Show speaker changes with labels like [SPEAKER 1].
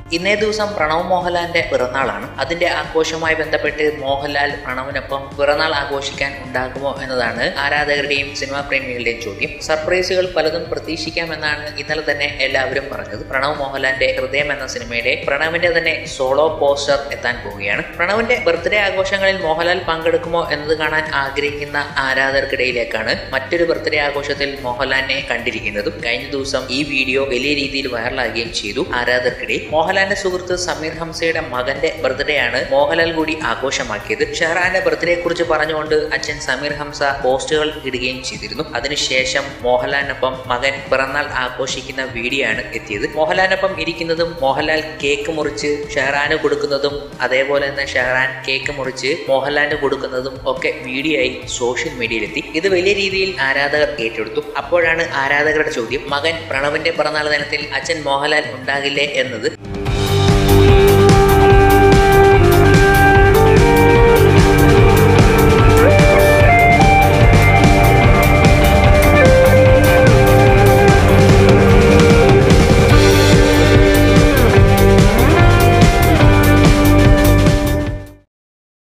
[SPEAKER 1] ഇന്നേ ദിവസം പ്രണവ് മോഹൻലാലിന്റെ പിറന്നാളാണ് അതിന്റെ ആഘോഷവുമായി ബന്ധപ്പെട്ട് മോഹൻലാൽ പ്രണവിനൊപ്പം പിറന്നാൾ ആഘോഷിക്കാൻ ഉണ്ടാകുമോ എന്നതാണ് ആരാധകരുടെയും സിനിമാ പ്രേമികളുടെയും ചോദ്യം സർപ്രൈസുകൾ പലതും പ്രതീക്ഷിക്കാമെന്നാണ് ഇന്നലെ തന്നെ എല്ലാവരും പറഞ്ഞത് പ്രണവ് മോഹൻലാലിന്റെ ഹൃദയം എന്ന സിനിമയുടെ പ്രണവിന്റെ തന്നെ സോളോ പോസ്റ്റർ എത്താൻ പോവുകയാണ് പ്രണവിന്റെ ബർത്ത്ഡേ ആഘോഷങ്ങളിൽ മോഹൻലാൽ പങ്കെടുക്കുമോ എന്നത് കാണാൻ ആഗ്രഹിക്കുന്ന ആരാധകർക്കിടയിലേക്കാണ് മറ്റൊരു ബർത്ത്ഡേ ആഘോഷത്തിൽ മോഹൻലാലിനെ കണ്ടിരിക്കുന്നതും കഴിഞ്ഞ ദിവസം ഈ വീഡിയോ വലിയ രീതിയിൽ വൈറലാകുകയും ചെയ്തു ആരാധകർക്കിടയിൽ മോഹൻലാലിന്റെ സുഹൃത്ത് സമീർ ഹംസയുടെ മകന്റെ ബർത്ത്ഡേ ആണ് മോഹൻലാൽ കൂടി ആഘോഷമാക്കിയത് ഷെഹ്റാന്റെ ബർത്ത്ഡേ കുറിച്ച് പറഞ്ഞുകൊണ്ട് അച്ഛൻ സമീർ ഹംസ പോസ്റ്റുകൾ ഇടുകയും ചെയ്തിരുന്നു അതിനുശേഷം മോഹൻലാലിനൊപ്പം മകൻ പിറന്നാൾ ആഘോഷിക്കുന്ന വീഡിയോ ആണ് എത്തിയത് മോഹൻലാലിനൊപ്പം ഇരിക്കുന്നതും മോഹൻലാൽ കേക്ക് മുറിച്ച് ഷെഹ്റാന് കൊടുക്കുന്നതും അതേപോലെ തന്നെ ഷെഹ്റാൻ കേക്ക് മുറിച്ച് മോഹൻലാലിന് കൊടുക്കുന്നതും ഒക്കെ വീഡിയോ ആയി സോഷ്യൽ മീഡിയയിലെത്തി ഇത് വലിയ രീതിയിൽ ആരാധകർ ഏറ്റെടുത്തു അപ്പോഴാണ് ആരാധകരുടെ ചോദ്യം മകൻ പ്രണവിന്റെ പിറന്നാൾ ദിനത്തിൽ അച്ഛൻ മോഹൻലാൽ ഉണ്ടാകില്ലേ എന്നത്